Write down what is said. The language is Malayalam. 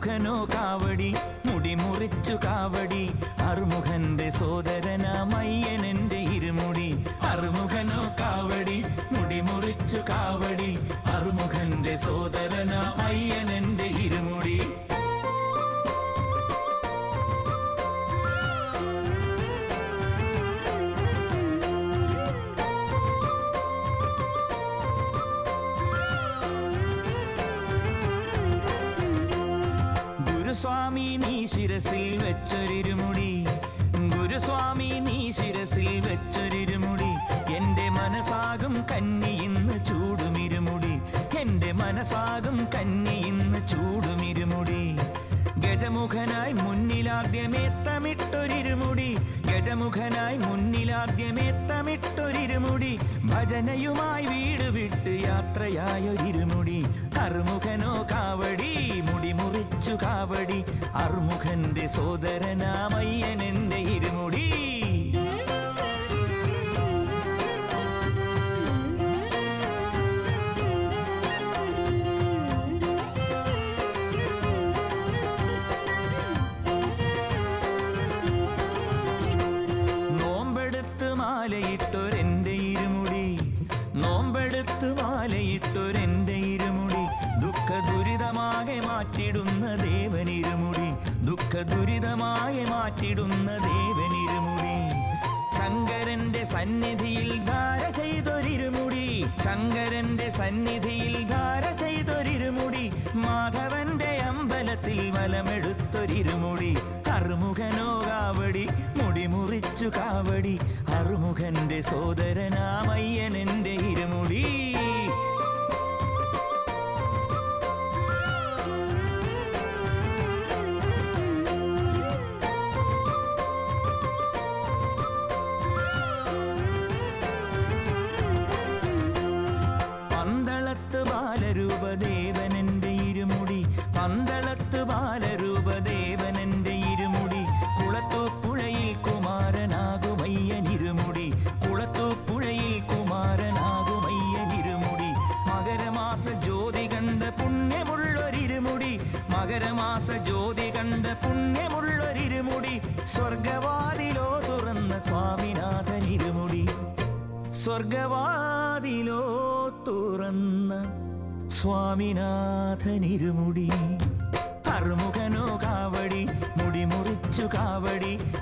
അറുമുഖനോ കാവടി മുടി മുറിച്ചു കാവടി അറുമുഖന്റെ സോദരനാമയ്യനെന്റെ ഇരുമുടി അറുമുഖനോ കാവടി മുടി മുറിച്ചു കാവടി അറുമുഖന്റെ സോദരനാമയ്യനെന്റെ ഇരുമുടി ഗുരുസ്വാമി നീ ശിരസിൽ വെച്ചൊരിരുമുടി ഗുരുസ്വാമി നീ ശിരസിൽ വെച്ചൊരിരുമുടി എന്റെ മനസ്സാകും കന്നി ഇന്ന് ചൂടുമിരുമുടി എന്റെ മനസ്സാകും കന്നി ഇന്ന് ചൂടുമിരുമുടി ഗജമുഖനായി മുന്നിലാദ്യമേത്തമിട്ടൊരിരുമുടി ഗജമുഖനായി മുന്നിലാദ്യമേത്തമിട്ടൊരിരുമുടി ഭജനയുമായി വീട് വിട്ട് യാത്രയായൊരിരുമുടി അറുമുഖനോ കാവടി മുടി മുറിച്ചു കാവടി അറുമുഖന്റെ സോദരനാമയ്യനെന്റെ ഇരുമുടി നോമ്പെടുത്ത് മാലയിട്ടൊരെന്റെ ഇരുമുടി നോമ്പെടുത്ത് മാലയിട്ടൊരെന്റെ ഇരുമുടി ദുഃഖ ദുരിതമാകെ മാറ്റിടുന്ന ദേവനിരുമുടി ദുഃഖ ദുരിതമാകെ മാറ്റിടുന്ന ദേവനിരുമുടി ശങ്കരന്റെ സന്നിധിയിൽ ധാര ചെയ്തൊരിരുമുടി ശങ്കരന്റെ സന്നിധിയിൽ ധാര ചെയ്തൊരിരുമുടി മാധവന്റെ അമ്പലത്തിൽ വലമെടുത്തൊരിരുമുടി അറുമുഖനോ കാവടി മുടി മുറിച്ചു കാവടി അറുമുഖന്റെ സോദരനാമയ്യനെന്റെ ഇരുമുടി പന്തളത്ത് ബാലരൂപദേവനന്റെ ഇരുമുടി പന്തളത്ത് ബാലരൂപദേവനന്റെ ഇരുമുടി കുളത്തൂപ്പുഴയിൽ കുമാരനാകുമയ്യനിരുമുടി കുളത്തൂപ്പുഴയിൽ കുമാരനാകുമയ്യനിരുമുടി മകരമാസ ജ്യോതി കണ്ട പുണ്യമുള്ളൊരിരുമുടി മകരമാസ ജ്യോതി കണ്ട പുണ്യമുള്ളൊരിരുമുടി സ്വർഗവാതിലോ തുറന്ന സ്വാമിനാഥനിരുമുടി സ്വർഗവാതിലോ തുറന്ന സ്വാമിനാഥനിരുമുടി അറുമുഖനോ കാവടി മുടി മുറിച്ചു കാവടി